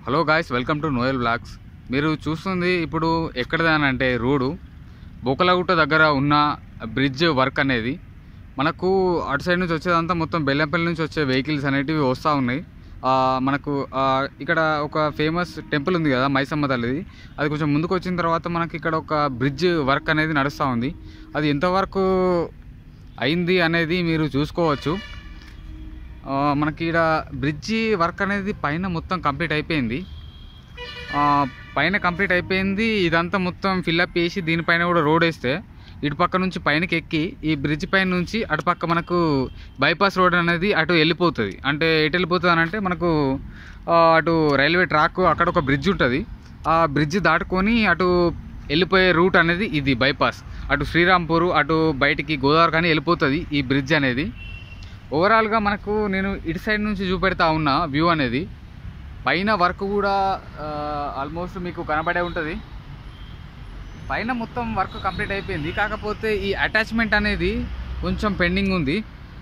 hello guys welcome to Noel blogs మీరు చూస్తుంది ఇప్పుడు ఎక్కడదానంటే రోడ్డు బోకలగుట్ట దగ్గర ఉన్న బ్రిడ్జ్ వర్క్ అనేది మనకు అటు సైడ్ నుంచి వచ్చేదంతా మొత్తం బెల్లంపల్లి నుంచి వచ్చే వెహికల్స్ అనేటివి వస్తూ ఉన్నాయి ఆ, మనకు ఆ, ఇక్కడ ఒక ఫేమస్ టెంపుల్ ఉంది కదా మైసమ్మ తల్లిది అది కొంచెం ముందుకు వచ్చిన తర్వాత మనకి ఇక్కడ ఒక బ్రిడ్జ్ వర్క్ అనేది నడుస్తూ ఉంది అది ఎంతవరకు అయింది అనేది మీరు చూసుకోవచ్చు ఆ, మనకి ఇక్కడ బ్రిడ్జి వర్క్ అనేది పైన మొత్తం కంప్లీట్ అయిపోయింది ఆ, పైన కంప్లీట్ అయిపోయింది ఇదంతా మొత్తం ఫిల్అప్ చేసి దీనిపైన కూడా రోడ్ వేస్తే ఇటు పక్క నుంచి పైనకి ఎక్కి ఈ బ్రిడ్జ్ పైన నుంచి అటు పక్క మనకు బైపాస్ రోడ్ అనేది అటు వెళ్ళిపోతుంది అంటే ఎటు వెళ్ళిపోతుంది అని అంటే మనకు ఆ, అటు రైల్వే ట్రాక్ అక్కడ ఒక బ్రిడ్జ్ ఉంటుంది ఆ బ్రిడ్జ్ దాటుకొని అటు వెళ్ళిపోయే రూట్ అనేది ఇది బైపాస్ అటు శ్రీరాంపూర్ అటు బయటికి గోదావరి కానీ వెళ్ళిపోతుంది ఈ బ్రిడ్జ్ అనేది ఓవరాల్గా మనకు నేను ఇటు సైడ్ నుంచి చూపెడతా ఉన్న వ్యూ అనేది పైన వర్క్ కూడా ఆల్మోస్ట్ మీకు కనబడే ఉంటుంది పైన మొత్తం వర్క్ కంప్లీట్ అయిపోయింది కాకపోతే ఈ అటాచ్మెంట్ అనేది కొంచెం పెండింగ్ ఉంది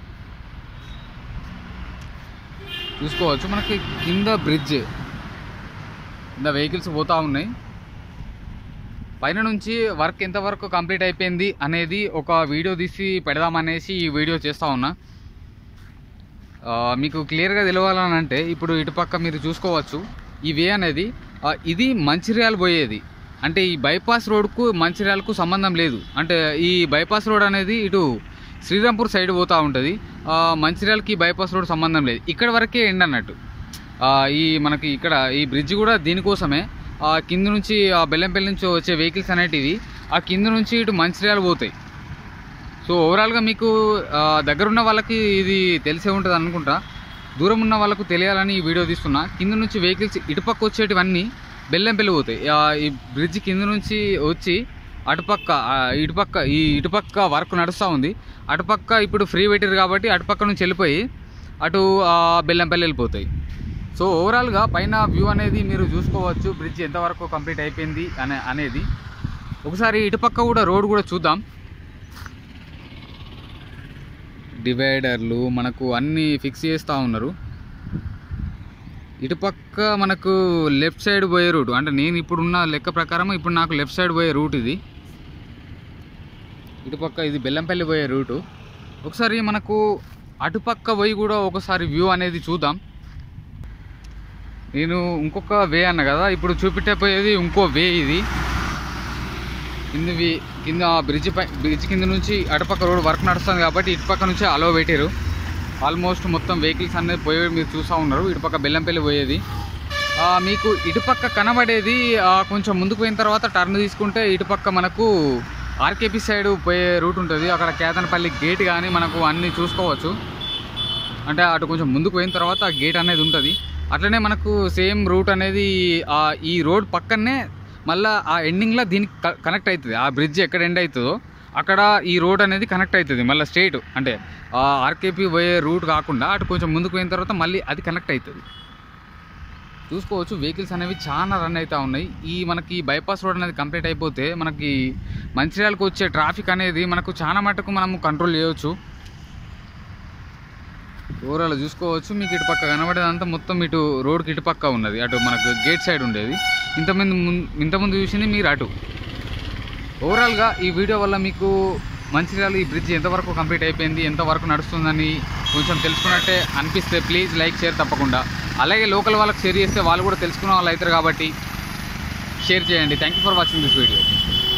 చూసుకోవచ్చు మనకి కింద బ్రిడ్జ్ కింద వెహికల్స్ పోతూ ఉన్నాయి పైన నుంచి వర్క్ ఎంతవరకు కంప్లీట్ అయిపోయింది అనేది ఒక వీడియో తీసి పెడదామనేసి ఈ వీడియో చేస్తూ ఉన్నా ఆ, మీకు క్లియర్గా తెలియాలని అంటే ఇప్పుడు ఇటుపక్క మీరు చూసుకోవచ్చు ఈ వే అనేది ఆ, ఇది మంచిర్యాల పోయేది అంటే ఈ బైపాస్ రోడ్కు మంచిర్యాలకు సంబంధం లేదు అంటే ఈ బైపాస్ రోడ్ అనేది ఇటు శ్రీరాంపూర్ సైడ్ పోతూ ఉంటుంది ఆ, మంచిర్యాలకి ఈ బైపాస్ రోడ్ సంబంధం లేదు ఇక్కడ వరకే ఎండ్ అన్నట్టు ఆ, ఈ మనకి ఇక్కడ ఈ బ్రిడ్జ్ కూడా దీనికోసమే ఆ కింద నుంచి ఆ బెల్లంపల్లి నుంచి వచ్చే వెహికల్స్ అనేటివి ఆ కింద నుంచి ఇటు మంచిర్యాల పోతాయి సో ఓవరాల్గా మీకు ఆ, దగ్గరున్న వాళ్ళకి ఇది తెలిసే ఉంటుంది అనుకుంటా దూరం ఉన్న వాళ్ళకు తెలియాలని ఈ వీడియో తీస్తున్నా కింద నుంచి వెహికల్స్ ఇటుపక్క వచ్చేటివన్నీ బెల్లంపల్లి పోతాయి ఆ, ఈ బ్రిడ్జ్ కింద నుంచి వచ్చి అటుపక్క ఆ, ఇటుపక్క ఈ ఇటుపక్క వర్క్ నడుస్తూ ఉంది అటుపక్క ఇప్పుడు ఫ్రీ పెట్టారు కాబట్టి అటుపక్క నుంచి వెళ్ళిపోయి అటు ఆ, బెల్లంపల్లి వెళ్ళిపోతాయి సో ఓవరాల్గా పైన వ్యూ అనేది మీరు చూసుకోవచ్చు బ్రిడ్జ్ ఎంతవరకు కంప్లీట్ అయిపోయింది అనే అనేది ఒకసారి ఇటుపక్క కూడా రోడ్ కూడా చూద్దాం డివైడర్లు మనకు అన్నీ ఫిక్స్ చేస్తూ ఉన్నారు ఇటుపక్క మనకు లెఫ్ట్ సైడ్ పోయే రూట్ అంటే నేను ఇప్పుడున్న లెక్క ప్రకారం ఇప్పుడు నాకు లెఫ్ట్ సైడ్ పోయే రూట్ ఇది ఇటుపక్క ఇది బెల్లంపల్లి పోయే రూటు ఒకసారి మనకు అటుపక్క పోయి కూడా ఒకసారి వ్యూ అనేది చూద్దాం నేను ఇంకొక వే అన్న కదా ఇప్పుడు చూపెట్టపోయేది ఇంకో వే ఇది కిందవి కింద బ్రిడ్జ్ పై బ్రిడ్జ్ కింద నుంచి అటుపక్క రోడ్ వర్క్ నడుస్తుంది కాబట్టి ఇటుపక్క నుంచి అలో పెట్టారు ఆల్మోస్ట్ మొత్తం వెహికల్స్ అనేది పోయేవి మీరు చూస్తూ ఉన్నారు ఇటుపక్క బెల్లంపల్లి పోయేది ఆ, మీకు ఇటుపక్క కనబడేది ఆ, కొంచెం ముందుకు పోయిన తర్వాత టర్న్ తీసుకుంటే ఇటుపక్క మనకు ఆర్కేపీ సైడ్ పోయే రూట్ ఉంటుంది అక్కడ కేతనపల్లి గేట్ కానీ మనకు అన్నీ చూసుకోవచ్చు అంటే అటు కొంచెం ముందుకు పోయిన తర్వాత ఆ గేట్ అనేది ఉంటుంది అట్లనే మనకు సేమ్ రూట్ అనేది ఆ ఈ రోడ్ పక్కనే మళ్ళీ ఆ ఎండింగ్లో దీనికి క- కనెక్ట్ అవుతుంది ఆ బ్రిడ్జ్ ఎక్కడ ఎండ్ అవుతుందో అక్కడ ఈ రోడ్ అనేది కనెక్ట్ అవుతుంది మళ్ళీ స్ట్రైట్ అంటే ఆ ఆర్కేపీ పోయే రూట్ కాకుండా అటు కొంచెం ముందుకు పోయిన తర్వాత మళ్ళీ అది కనెక్ట్ అవుతుంది చూసుకోవచ్చు వెహికల్స్ అనేవి చాలా రన్ అవుతూ ఉన్నాయి ఈ మనకి బైపాస్ రోడ్ అనేది కంప్లీట్ అయిపోతే మనకి మంచిర్యాలకు వచ్చే ట్రాఫిక్ అనేది మనకు చాలా మటుకు మనము కంట్రోల్ చేయవచ్చు ఓవరాల్ చూసుకోవచ్చు మీకు ఇటు పక్క కనబడేదంతా మొత్తం ఇటు రోడ్కి ఇటు పక్క ఉన్నది అటు మనకు గేట్ సైడ్ ఉండేది ఇంతమంది ముం- ఇంతకుముందు చూసింది మీరు అటు ఓవరాల్గా ఈ వీడియో వల్ల మీకు మంచిర్యాల ఈ బ్రిడ్జ్ ఎంతవరకు కంప్లీట్ అయిపోయింది ఎంతవరకు నడుస్తుందని కొంచెం తెలుసుకున్నట్టే అనిపిస్తే ప్లీజ్ లైక్ షేర్ తప్పకుండా అలాగే లోకల్ వాళ్ళకి షేర్ చేస్తే వాళ్ళు కూడా తెలుసుకున్న వాళ్ళు అవుతారు కాబట్టి షేర్ చేయండి thank you for watching this video